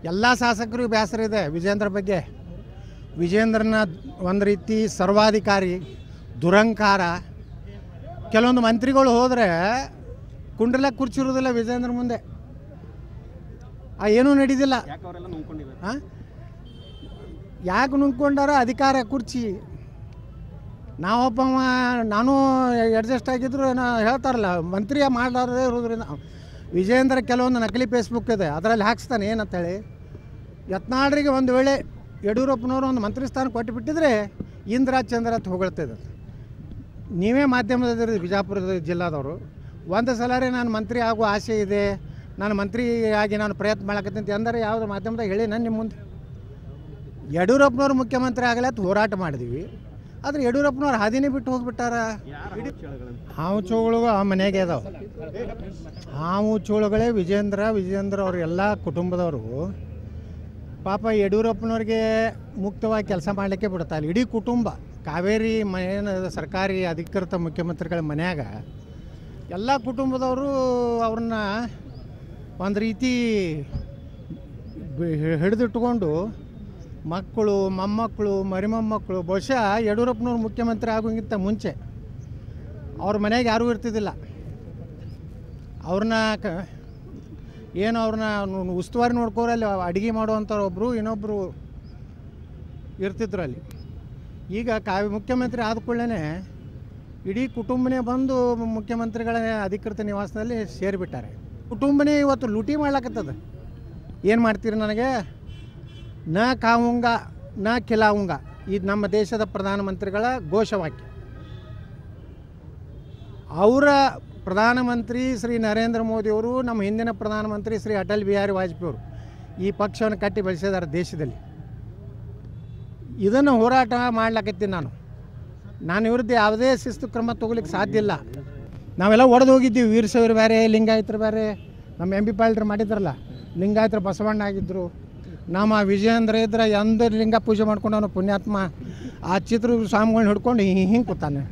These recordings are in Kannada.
ಎಲ್ಲ ಶಾಸಕರಿಗೂ ಬೇಸರ ಇದೆ ವಿಜೇಂದ್ರ ಬಗ್ಗೆ ವಿಜೇಂದ್ರನ ಒಂದು ರೀತಿ ಸರ್ವಾಧಿಕಾರಿ ದುರಂಕಾರ ಕೆಲವೊಂದು ಮಂತ್ರಿಗಳು ಹೋದರೆ ಕುಂಡ್ರಲಕ್ಕೆ ಕುರ್ಚಿರೋದಿಲ್ಲ ವಿಜೇಂದ್ರ ಮುಂದೆ ಆ ಏನೂ ನಡೀದಿಲ್ಲ ಯಾಕೆ ಅವರೆಲ್ಲ ನುಂಗ್ಕೊಂಡಿದ್ದಾರೆ ಹಾಂ ಯಾಕೆ ನುಂಗ್ಕೊಂಡಾರ ಅಧಿಕಾರ ಕುರ್ಚಿ ನಾವೊಬ್ಬವ ನಾನು ಅಡ್ಜಸ್ಟ್ ಆಗಿದ್ರು ಏನೋ ಹೇಳ್ತಾರಲ್ಲ ಮಂತ್ರಿ ಮಾಡಲಾರದೇ ಇರೋದ್ರಿಂದ ವಿಜೇಂದ್ರ ಕೆಲವೊಂದು ನಕಲಿ ಫೇಸ್ಬುಕ್ ಇದೆ ಅದರಲ್ಲಿ ಹಾಕ್ಸ್ತಾನೆ ಏನಂತೇಳಿ ಯತ್ನಾಳ್ರಿಗೆ ಒಂದು ವೇಳೆ ಯಡಿಯೂರಪ್ಪನವರು ಒಂದು ಮಂತ್ರಿ ಸ್ಥಾನ ಕೊಟ್ಟು ಬಿಟ್ಟಿದ್ರೆ ಇಂದ್ರ ಚಂದ್ರ ಅಂತ ಹೊಗಳ್ತಿದ್ದೆ ನೀವೇ ಮಾಧ್ಯಮದ ಬಿಜಾಪುರದ ಜಿಲ್ಲಾದವರು ಒಂದು ಸಲರೇ ನಾನು ಮಂತ್ರಿ ಆಗುವ ಆಸೆ ಇದೆ ನಾನು ಮಂತ್ರಿ ಆಗಿ ನಾನು ಪ್ರಯತ್ನ ಮಾಡಕತ್ತೀನಿ ಅಂದರೆ ಯಾವುದು ಮಾಧ್ಯಮದಾಗ ಹೇಳಿ ನಾನು ನಿಮ್ಮ ಮುಂದೆ ಯಡಿಯೂರಪ್ಪನವ್ರು ಮುಖ್ಯಮಂತ್ರಿ ಆಗಲಿ ಅಂತ ಹೋರಾಟ ಮಾಡಿದ್ವಿ ಆದರೆ ಯಡಿಯೂರಪ್ಪನವ್ರು ಹಾದಿನೇ ಬಿಟ್ಟು ಹೋಗ್ಬಿಟ್ಟಾರ ಯಾರು ಚೇಳುಗಳಂತ ಹಾವು ಚೋಳುಗಳು ಆ ಮನೆಗೆ ಅದಾವ ಹಾವು ಚೋಳುಗಳೇ ವಿಜೇಂದ್ರ ವಿಜೇಂದ್ರ ಅವ್ರ ಎಲ್ಲ ಕುಟುಂಬದವರು ಪಾಪ ಯಡಿಯೂರಪ್ಪನವ್ರಿಗೆ ಮುಕ್ತವಾಗಿ ಕೆಲಸ ಮಾಡಲಿಕ್ಕೆ ಬಿಡುತ್ತಾ ಇಲ್ಲ ಇಡೀ ಕುಟುಂಬ ಕಾವೇರಿ ಮನೇನ ಸರ್ಕಾರಿ ಅಧಿಕೃತ ಮುಖ್ಯಮಂತ್ರಿಗಳ ಮನ್ಯಾಗ ಎಲ್ಲ ಕುಟುಂಬದವರು ಅವ್ರನ್ನ ಒಂದು ರೀತಿ ಬಿ- ಹಿಡಿದಿಟ್ಕೊಂಡು ಮಕ್ಕಳು ಮೊಮ್ಮಕ್ಕಳು ಮರಿಮೊಮ್ಮಕ್ಕಳು ಬಹುಶಃ ಯಡಿಯೂರಪ್ಪನವ್ರು ಮುಖ್ಯಮಂತ್ರಿ ಆಗೋಂಗಿಂತ ಮುಂಚೆ ಅವ್ರ ಮನೆಗೆ ಯಾರೂ ಇರ್ತಿದ್ದಿಲ್ಲ ಅವ್ರನ್ನ ಕ ಏನು ಅವ್ರನ್ನ ನು- ಉಸ್ತುವಾರಿ ನೋಡ್ಕೋರಲ್ಲಿ ಅಡುಗೆ ಮಾಡುವಂಥವ್ರು ಒಬ್ಬರು ಇನ್ನೊಬ್ಬರು ಇರ್ತಿದ್ರು ಅಲ್ಲಿ ಈಗ ಕಾವ್ಯ ಮುಖ್ಯಮಂತ್ರಿ ಆದ ಕೂಡಲೇ ಇಡೀ ಕುಟುಂಬನೇ ಬಂದು ಮುಖ್ಯಮಂತ್ರಿಗಳ ಅಧಿಕೃತ ನಿವಾಸದಲ್ಲಿ ಸೇರಿಬಿಟ್ಟಾರೆ ಕುಟುಂಬನೇ ಇವತ್ತು ಲೂಟಿ ಮಾಡ್ಲಕತ್ತದ ಏನು ಮಾಡ್ತೀರಿ ನನಗೆ ನ ಕಾವುಂಗ ನ ಕಿಲಾವುಂಗ ಇದು ನಮ್ಮ ದೇಶದ ಪ್ರಧಾನಮಂತ್ರಿಗಳ ಘೋಷವಾಕ್ಯ ಅವರ ಪ್ರಧಾನಮಂತ್ರಿ ಶ್ರೀ ನರೇಂದ್ರ ಮೋದಿಯವರು ನಮ್ಮ ಹಿಂದಿನ ಪ್ರಧಾನಮಂತ್ರಿ ಶ್ರೀ ಅಟಲ್ ಬಿಹಾರಿ ವಾಜಪೇಯಿ ಅವರು ಈ ಪಕ್ಷವನ್ನು ಕಟ್ಟಿ ಬೆಳೆಸಿದ್ದಾರೆ ದೇಶದಲ್ಲಿ ಇದನ್ನು ಹೋರಾಟ ಮಾಡ್ಲಕತ್ತೀನಿ ನಾನು ನಾನು ವಿರುದ್ಧ ಯಾವುದೇ ಶಿಸ್ತು ಕ್ರಮ ತಗೋಲಿಕ್ಕೆ ಸಾಧ್ಯ ಇಲ್ಲ ನಾವೆಲ್ಲ ಒಡೆದು ಹೋಗಿದ್ದೀವಿ ವೀರಶೈವರು ಬೇರೆ ಲಿಂಗಾಯತರು ಬೇರೆ ನಮ್ಮ ಎಂ ಬಿ ಪಾಲ್ಟ್ರು ಮಾಡಿದ್ರಲ್ಲ ಲಿಂಗಾಯತರು ಬಸವಣ್ಣ ಆಗಿದ್ದರು ನಮ್ಮ ವಿಜಯೇಂದ್ರ ಇದ್ರೆ ಎಂದ ಲಿಂಗ ಪೂಜೆ ಮಾಡ್ಕೊಂಡು ಅವನು ಪುಣ್ಯಾತ್ಮ ಆ ಚಿತ್ರ ಸ್ವಾಮಿಗಳನ್ನ ಹಿಡ್ಕೊಂಡು ಹಿಂಗೆ ಕೂತಾನೆ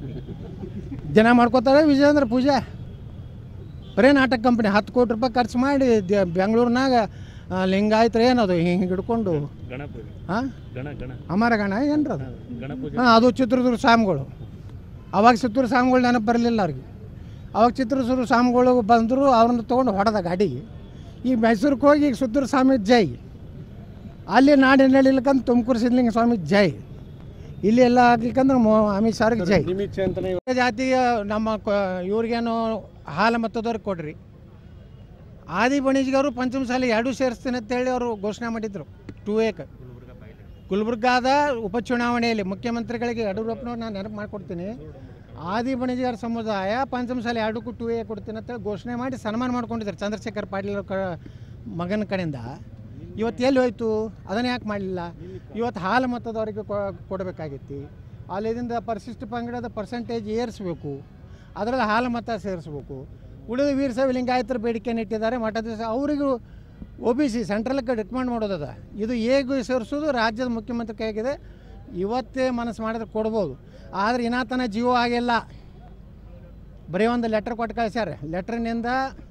ಜನ ಮಾಡ್ಕೋತಾರೆ ವಿಜಯೇಂದ್ರ ಪೂಜೆ ಬರೇ ನಾಟಕ ಕಂಪ್ನಿ ಹತ್ತು ಕೋಟಿ ರೂಪಾಯಿ ಖರ್ಚು ಮಾಡಿ ದ- ಬೆಂಗಳೂರಿನಾಗ ಆ, ಲಿಂಗಾಯತರು ಏನದು ಹಿಂಗೆ ಹಿಡ್ಕೊಂಡು ಗಣಪೂಜೆ ಹಾಂ ಗಣ ಗಣ ಅಮರಗಣ ಏನ್ರದು ಗಣಪೂಜೆ ಹಾಂ ಅದು ಚಿತ್ರದುರ್ಗ ಸ್ವಾಮಿಗಳು ಅವಾಗ ಚಿತ್ರದುರ್ಗ ಸ್ವಾಮಿಗಳು ನೆನಪು ಬರಲಿಲ್ಲ ಅವ್ರಿಗೆ ಅವಾಗ ಚಿತ್ರದುರ್ಗ ಸ್ವಾಮಿಗಳು ಬಂದರು ಅವ್ರನ್ನ ತೊಗೊಂಡು ಹೊಡೆದ ಗಾಡಿಗೆ ಈ ಮೈಸೂರಿಗೆ ಹೋಗಿ ಈಗ ಸುತ್ತೂರು ಸ್ವಾಮಿ ಜೈ ಅಲ್ಲಿ ನಾಡಿನ ನಡಿಲಿಕ್ಕಂತ ತುಮಕೂರು ಸಿದ್ಧಲಿಂಗ ಸ್ವಾಮಿ ಜೈ ಇಲ್ಲಿ ಎಲ್ಲ ಆಗ್ಲಿಕ್ಕಂದ್ರೆ ಮೊ ಅಮಿತ್ ಶಾರಿಗೆ ಜೈ ನಿಮಿಚ್ಚೆ ಅಂತಾನೆ ಜಾತಿಯ ನಮ್ಮ ಕ- ಇವ್ರಿಗೇನು ಹಾಲು ಮತ್ತದವ್ರಿಗೆ ಕೊಡ್ರಿ ಆದಿ ಬಣಿಜ್ಗವರು ಪಂಚಮಸಾಲಿ ಎರಡೂ ಸೇರಿಸ್ತೀನಿ ಅಂತೇಳಿ ಅವರು ಘೋಷಣೆ ಮಾಡಿದ್ರು ಟೂ ಏಕ್ ಗುಲ್ಬರ್ಗಾದ ಉಪಚುನಾವಣೆಯಲ್ಲಿ ಮುಖ್ಯಮಂತ್ರಿಗಳಿಗೆ ಯಡಿಯೂರಪ್ಪನವ್ರು ನಾನು ನೆನಪು ಮಾಡಿಕೊಡ್ತೀನಿ ಆದಿ ಬಣಿಜ್ಗಾರ ಸಮುದಾಯ ಪಂಚಮಸಾಲಿ ಎರಡಕ್ಕೂ ಟೂ ಎ ಕೊಡ್ತೀನಿ ಅಂತೇಳಿ ಘೋಷಣೆ ಮಾಡಿ ಸನ್ಮಾನ ಮಾಡ್ಕೊಂಡಿದ್ದಾರೆ ಚಂದ್ರಶೇಖರ್ ಪಾಟೀಲ್ ಅವ್ರ ಕ ಮಗನ ಕಡೆಯಿಂದ ಇವತ್ತು ಎಲ್ಲಿ ಹೋಯ್ತು ಅದನ್ನು ಯಾಕೆ ಮಾಡಲಿಲ್ಲ ಇವತ್ತು ಹಾಲು ಮತದವರಿಗೆ ಕೊಡಬೇಕಾಗಿತ್ತು ಅಲ್ಲಿಂದ ಪರಿಶಿಷ್ಟ ಪಂಗಡದ ಪರ್ಸೆಂಟೇಜ್ ಏರಿಸ್ಬೇಕು ಅದರಲ್ಲಿ ಹಾಲು ಮತ ಸೇರಿಸ್ಬೇಕು ಉಳಿದ ವೀರಶೈವ ಲಿಂಗಾಯತರ ಬೇಡಿಕೆಯನ್ನು ಇಟ್ಟಿದ್ದಾರೆ ಮಠದ ಅವರಿಗೂ ಒ ಬಿ ಸಿ ಸೆಂಟ್ರಲ್ಗೆ ರೆಕಮೆಂಡ್ ಮಾಡೋದದ ಇದು ಹೇಗೆ ಸೇರಿಸೋದು ರಾಜ್ಯದ ಮುಖ್ಯಮಂತ್ರಿ ಕೈಗಿದೆ ಇವತ್ತೇ ಮನಸ್ಸು ಮಾಡಿದ್ರೆ ಕೊಡ್ಬೋದು ಆದರೆ ಇನ್ನಾತನ ಜೀವ ಆಗಿಲ್ಲ ಬರೀ ಒಂದು ಲೆಟ್ರ್ ಕೊಟ್ಟು ಕಳಿಸ್ಯಾರ ಲೆಟ್ರಿನಿಂದ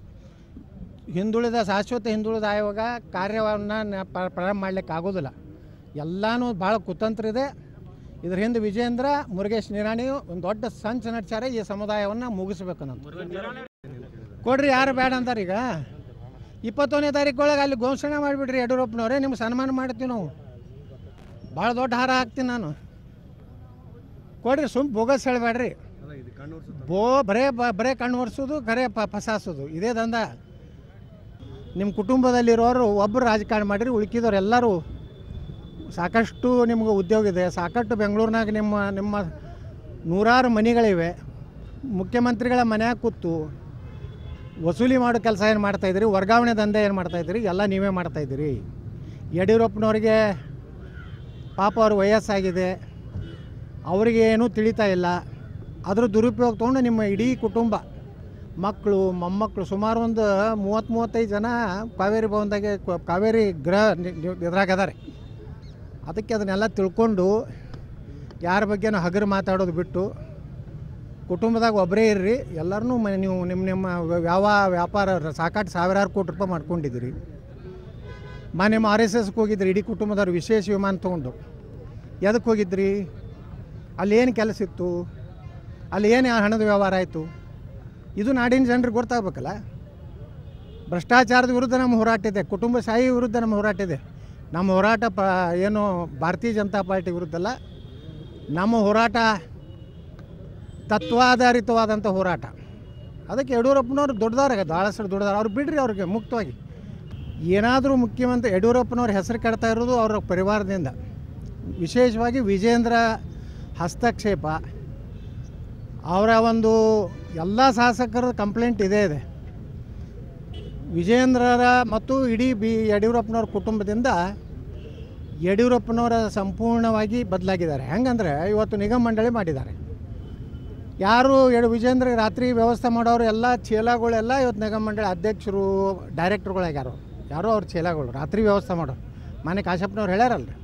ಹಿಂದುಳಿದ ಶಾಶ್ವತ ಹಿಂದುಳಿದ ಆಯೋಗ ಕಾರ್ಯವನ್ನು ಪ್ರಾರಂಭ ಮಾಡ್ಲಿಕ್ಕೆ ಆಗೋದಿಲ್ಲ ಎಲ್ಲನೂ ಭಾಳ ಕುತಂತ್ರ ಇದೆ ಇದ್ರ ಹಿಂದೆ ವಿಜೇಂದ್ರ ಮುರುಗೇಶ್ ನಿರಾಣಿ ಒಂದು ದೊಡ್ಡ ಸಂಚ ನಡೆಸ್ಯಾರ ಈ ಸಮುದಾಯವನ್ನು ಮುಗಿಸ್ಬೇಕು ಅನ್ನೋದು ಕೊಡ್ರಿ ಯಾರು ಬೇಡ ಅಂತಾರೆ ಈಗ ಇಪ್ಪತ್ತೊಂದನೇ ತಾರೀಕು ಒಳಗೆ ಅಲ್ಲಿ ಘೋಷಣೆ ಮಾಡಿಬಿಡ್ರಿ ಯಡಿಯೂರಪ್ಪನವರೇ ನಿಮ್ಗೆ ಸನ್ಮಾನ ಮಾಡ್ತೀವಿ ನಾವು ಭಾಳ ದೊಡ್ಡ ಹಾರ ಹಾಕ್ತೀನಿ ನಾನು ಕೊಡ್ರಿ ಸುಮ್ ಬೋಗಸ್ ಹೇಳಬೇಡ್ರಿ ಬೋ ಬರೇ ಬ- ಬರೇ ಕಣ್ಣು ಒರೆಸೋದು ಕರೆ ಪ ಫಸಾಸೋದು ಇದೇ ದಂಧ ನಿಮ್ಮ ಕುಟುಂಬದಲ್ಲಿರೋರು ಒಬ್ಬರು ರಾಜಕಾರಣ ಮಾಡಿರಿ ಉಳ್ಕಿದವ್ರು ಎಲ್ಲರೂ ಸಾಕಷ್ಟು ನಿಮ್ಗೆ ಉದ್ಯೋಗ ಇದೆ ಸಾಕಷ್ಟು ಬೆಂಗಳೂರಿನಾಗ ನಿಮ್ಮ ನಿಮ್ಮ ನೂರಾರು ಮನೆಗಳಿವೆ ಮುಖ್ಯಮಂತ್ರಿಗಳ ಮನ್ಯಾಗ ಕೂತು ವಸೂಲಿ ಮಾಡೋ ಕೆಲಸ ಏನು ಮಾಡ್ತಾಯಿದ್ದೀರಿ ವರ್ಗಾವಣೆ ದಂಧೆ ಏನು ಮಾಡ್ತಾಯಿದ್ದೀರಿ ಎಲ್ಲ ನೀವೇ ಮಾಡ್ತಾಯಿದ್ದೀರಿ ಯಡಿಯೂರಪ್ಪನವ್ರಿಗೆ ಪಾಪ ಅವ್ರ ವಯಸ್ಸಾಗಿದೆ ಅವರಿಗೆ ಏನೂ ತಿಳಿತಾ ಇಲ್ಲ ಅದ್ರ ದುರುಪಯೋಗ ತೊಗೊಂಡು ನಿಮ್ಮ ಇಡೀ ಕುಟುಂಬ ಮಕ್ಕಳು ಮೊಮ್ಮಕ್ಕಳು ಸುಮಾರು ಒಂದು ಮೂವತ್ತು ಮೂವತ್ತೈದು ಜನ ಕಾವೇರಿ ಭವನದಾಗೆ ಕ- ಕಾವೇರಿ ಗೃಹ ನಿ- ನಿ- ಇದ್ರಾಗ ಅದಾರೆ ಅದಕ್ಕೆ ಅದನ್ನೆಲ್ಲ ತಿಳ್ಕೊಂಡು ಯಾರ ಬಗ್ಗೆನೂ ಹಗರು ಮಾತಾಡೋದು ಬಿಟ್ಟು ಕುಟುಂಬದಾಗ ಒಬ್ಬರೇ ಇರ್ರಿ ಎಲ್ಲರನ್ನೂ ಮ ನೀವು ನಿಮ್ಮ ನಿಮ್ಮ ಯಾವ ವ್ಯಾಪಾರ ಸಾಕಾಟು ಸಾವಿರಾರು ಕೋಟಿ ರೂಪಾಯಿ ಮಾಡ್ಕೊಂಡಿದ್ದೀರಿ ಮೊನ್ನೆ ಆರ್ ಎಸ್ ಎಸ್ಗೆ ಹೋಗಿದ್ರಿ ಇಡೀ ಕುಟುಂಬದವ್ರು ವಿಶೇಷ ವಿಮಾನ ತೊಗೊಂಡು ಎದಕ್ಕೆ ಹೋಗಿದ್ರಿ ಅಲ್ಲಿ ಏನು ಕೆಲಸ ಇತ್ತು ಅಲ್ಲಿ ಏನು ಹಣದ ವ್ಯವಹಾರ ಆಯಿತು ಇದು ನಾಡಿನ ಜನರಿಗೆ ಗೊತ್ತಾಗಬೇಕಲ್ಲ ಭ್ರಷ್ಟಾಚಾರದ ವಿರುದ್ಧ ನಮ್ಮ ಹೋರಾಟ ಇದೆ ಕುಟುಂಬಶಾಹಿ ವಿರುದ್ಧ ನಮ್ಮ ಹೋರಾಟ ಇದೆ ನಮ್ಮ ಹೋರಾಟ ಪ ಏನು ಭಾರತೀಯ ಜನತಾ ಪಾರ್ಟಿ ವಿರುದ್ಧ ಅಲ್ಲ ನಮ್ಮ ಹೋರಾಟ ತತ್ವಾಧಾರಿತವಾದಂಥ ಹೋರಾಟ ಅದಕ್ಕೆ ಯಡಿಯೂರಪ್ಪನವ್ರು ದೊಡ್ಡದಾರ ಭಾಳಷ್ಟು ದೊಡ್ಡದಾರ ಅವ್ರು ಬಿಡ್ರಿ ಅವ್ರಿಗೆ ಮುಕ್ತವಾಗಿ ಏನಾದರೂ ಮುಖ್ಯಮಂತ್ರಿ ಯಡಿಯೂರಪ್ಪನವ್ರ ಹೆಸರು ಕೆಡ್ತಾ ಇರೋದು ಅವರ ಪರಿವಾರದಿಂದ ವಿಶೇಷವಾಗಿ ವಿಜೇಂದ್ರ ಹಸ್ತಕ್ಷೇಪ ಅವರ ಒಂದು ಎಲ್ಲ ಶಾಸಕರ ಕಂಪ್ಲೇಂಟ್ ಇದೇ ಇದೆ ವಿಜೇಂದ್ರರ ಮತ್ತು ಇಡೀ ಬಿ ಯಡಿಯೂರಪ್ಪನವ್ರ ಕುಟುಂಬದಿಂದ ಯಡಿಯೂರಪ್ಪನವರ ಸಂಪೂರ್ಣವಾಗಿ ಬದಲಾಗಿದ್ದಾರೆ ಹೆಂಗಂದರೆ ಇವತ್ತು ನಿಗಮ ಮಂಡಳಿ ಮಾಡಿದ್ದಾರೆ ಯಾರು ಎಡು ವಿಜೇಂದ್ರ ರಾತ್ರಿ ವ್ಯವಸ್ಥೆ ಮಾಡೋರು ಎಲ್ಲ ಚೇಲಾಗಳೆಲ್ಲ ಇವತ್ತು ನಿಗಮ ಮಂಡಳಿ ಅಧ್ಯಕ್ಷರು ಡೈರೆಕ್ಟ್ರುಗಳಾಗ್ಯಾರು ಯಾರೋ ಅವ್ರ ಚೇಲಾಗಳು ರಾತ್ರಿ ವ್ಯವಸ್ಥೆ ಮಾಡೋರು ಮನೆ ಕಾಶಪ್ಪನವ್ರು ಹೇಳ್ಯಾರಲ್ರಿ